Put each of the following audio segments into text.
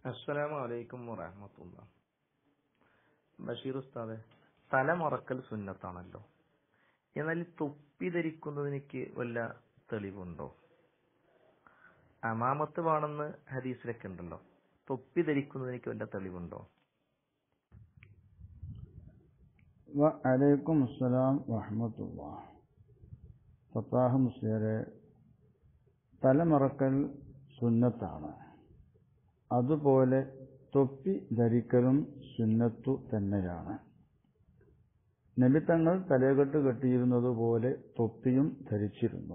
അസ്സലാമു അലൈക്കും വറഹമത്തുള്ള ബഷീർ ഉസ്താദെ തലമറക്കൽ സുന്നത്താണല്ലോ എന്നാൽ ഈ തൊപ്പി ധരിക്കുന്നതിനൊക്കെ വല്ല തെളിവുണ്ടോ അമാമത്ത് വേണമെന്ന് ഹദീസിലൊക്കെ ഉണ്ടല്ലോ തൊപ്പി ധരിക്കുന്നതിനൊക്കെ വല്ല തെളിവുണ്ടോ വലൈക്കും അസ്സലാം വറഹമത്തുള്ള ഫത്താഹ് മുസ്ലിയരെ തലമറക്കൽ സുന്നത്താണ് അതുപോലെ തൊപ്പി ധരിക്കലും സുന്നത്തു തന്നെയാണ് നബിത്തങ്ങൾ തലകെട്ട് കെട്ടിയിരുന്നത് പോലെ തൊപ്പിയും ധരിച്ചിരുന്നു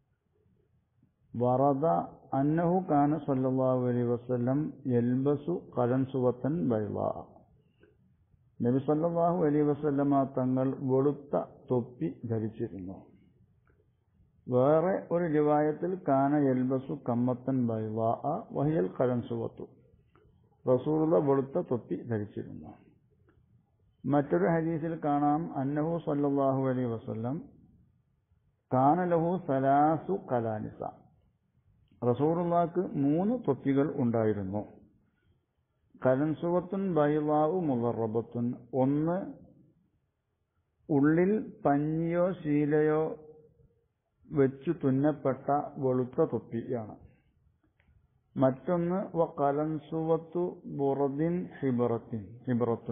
വറദ അന്നഹു കാന സല്ലല്ലാഹു അലൈഹി വസല്ലം യൽബസു കലൻസുവത്തൻ ബൈളാ നബി സല്ലല്ലാഹു അലൈഹി വസല്ലമ തങ്ങൾ വെളുത്ത തൊപ്പി ധരിച്ചിരുന്നു വേറെ ഒരു റിവായത്തിൽ കാന യൽബസു കമ്മത്തൻ ബൈളാ വഹിയൽ കലൻസുവത്തു റസൂലുള്ള വെളുത്ത തൊപ്പി ധരിച്ചിരുന്നു മറ്റൊരു ഹദീസിൽ കാണാം അന്നഹു സല്ലല്ലാഹു അലൈഹി വസല്ലം കാന ലഹു സലാസു കലാനിസ റസൂറുള്ളാക്ക് മൂന്ന് തൊപ്പികൾ ഉണ്ടായിരുന്നു കലൻസുവത്തുൻ ബൈലാവു മുലറബത്തുൻ ഒന്ന് ഉള്ളിൽ പഞ്ഞിയോ ശീലയോ വെച്ചു തുന്നപ്പെട്ട വെളുത്ത തൊപ്പിയാണ് മറ്റൊന്ന് വ കലൻസുവത്തു ബുറദിൻ ഹിബറത്തിൻ ഹിബറത്തുൻ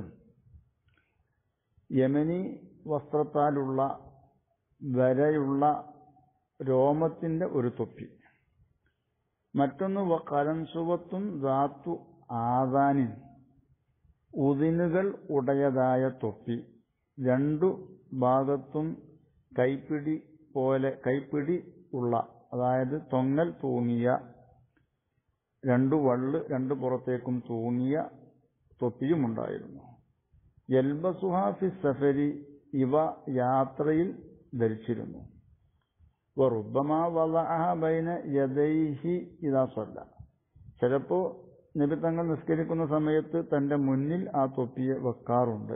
യമനി വസ്ത്രത്താലുള്ള വരയുള്ള രോമത്തിന്റെ ഒരു തൊപ്പി മറ്റൊന്ന് വ കലൻസുവത്തും ധാത്തു ആദാനിൻ ഉതിനുകൾ ഉടയതായ തൊപ്പി രണ്ടു ഭാഗത്തും കൈപ്പിടി പോലെ കൈപ്പിടി ഉള്ള അതായത് തൊങ്ങൽ തൂങ്ങിയ രണ്ടു വള്ള് രണ്ടു പുറത്തേക്കും തൂങ്ങിയ തൊപ്പിയുമുണ്ടായിരുന്നു യൽബസുഹാഫി സഫരി ഇവ യാത്രയിൽ ധരിച്ചിരുന്നു വറുബമാ വലഅഹ ബൈന യദൈഹി ഇദാ സല്ല ചിലപ്പോ നബി തങ്ങൾ നിസ്കരിക്കുന്ന സമയത്ത് തന്റെ മുന്നിൽ ആ തൊപ്പിയെ വെക്കാറുണ്ട്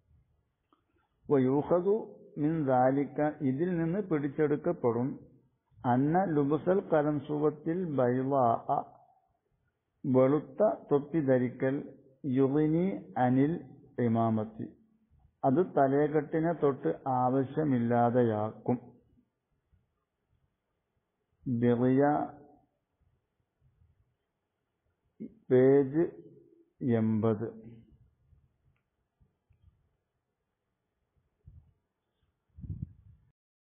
വയൂഹതു മിൻ ദാലിക്ക ഇതിൽ നിന്ന് പിടിച്ചെടുക്കപ്പെടും അന്ന ലുബുസൽ കലംസുവത്തിൽ ബൈളാ വെളുത്ത തൊപ്പി ധരിക്കൽ യുറിനി അനിൽ ഇമാമത്തി അത് തലയെക്കെട്ടിനെ തൊട്ട് ആവശ്യമില്ലാതെയാക്കും ബിറിയ പേജ് എൺപത്